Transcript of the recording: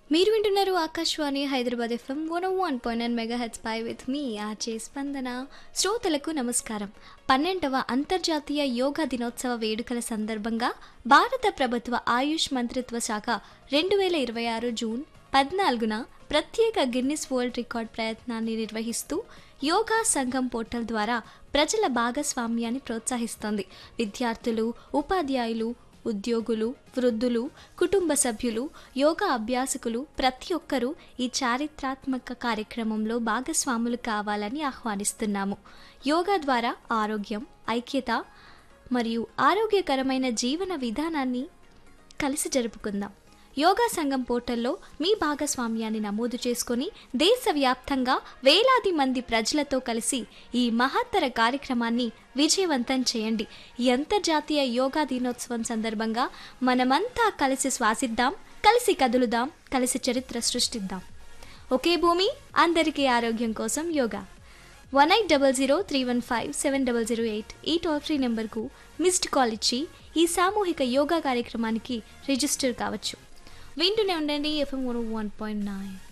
మీరు వింటున్నారు Akashvani Hyderabad FM one one point nine mega H పై విత్ మీ ఆచే స్పందన శ్రోతలకు నమస్కారం పన్నెండవ అంతర్జాతీయ యోగా దినోత్సవ వేడుకల సందర్భంగా భారత ప్రభుత్వ ఆయుష్ మంత్రిత్వ శాఖ రెండు వేల ఇరవై ఆరు జూన్ పద్నాలుగున ప్రత్యేక గిన్నిస్ వరల్డ్ రికార్డ్ ప్రయత్నాన్ని నిర్వహిస్తూ యోగా సంఘం పోర్టల్ ద్వారా ప్రజల భాగస్వామ్యాన్ని ప్రోత్సహిస్తోంది విద్యార్థులు ఉపాధ్యాయులు ఉద్యోగులు వృద్ధులు కుటుంబ సభ్యులు యోగా అభ్యాసకులు ప్రతి ఒక్కరూ ఈ చారిత్రాత్మక కార్యక్రమంలో భాగస్వాములు కావాలని ఆహ్వానిస్తున్నాము యోగా ద్వారా ఆరోగ్యం ఐక్యత మరియు ఆరోగ్యకరమైన జీవన విధానాన్ని కలిసి జరుపుకుందాం యోగా సంఘం పోర్టల్లో మీ భాగస్వామ్యాన్ని నమోదు చేసుకొని దేశవ్యాప్తంగా వేలాది మంది ప్రజలతో కలిసి ఈ మహత్తర కార్యక్రమాన్ని విజయవంతం చేయండి ఈ అంతర్జాతీయ యోగా దినోత్సవం సందర్భంగా మనమంతా కలిసి శ్వాసిద్దాం కలిసి కదులుదాం కలిసి చరిత్ర సృష్టిద్దాం ఒకే భూమి అందరికీ ఆరోగ్యం కోసం yoga one eight double zero three one five seven double zero eight ఈ టోల్ ఫ్రీ నెంబర్కు మిస్డ్ కాల్ ఇచ్చి ఈ సామూహిక యోగా కార్యక్రమానికి రిజిస్టర్ కావచ్చు వింటూనే ఉండండి ఎఫ్ఎం వన్ పాయింట్ నైన్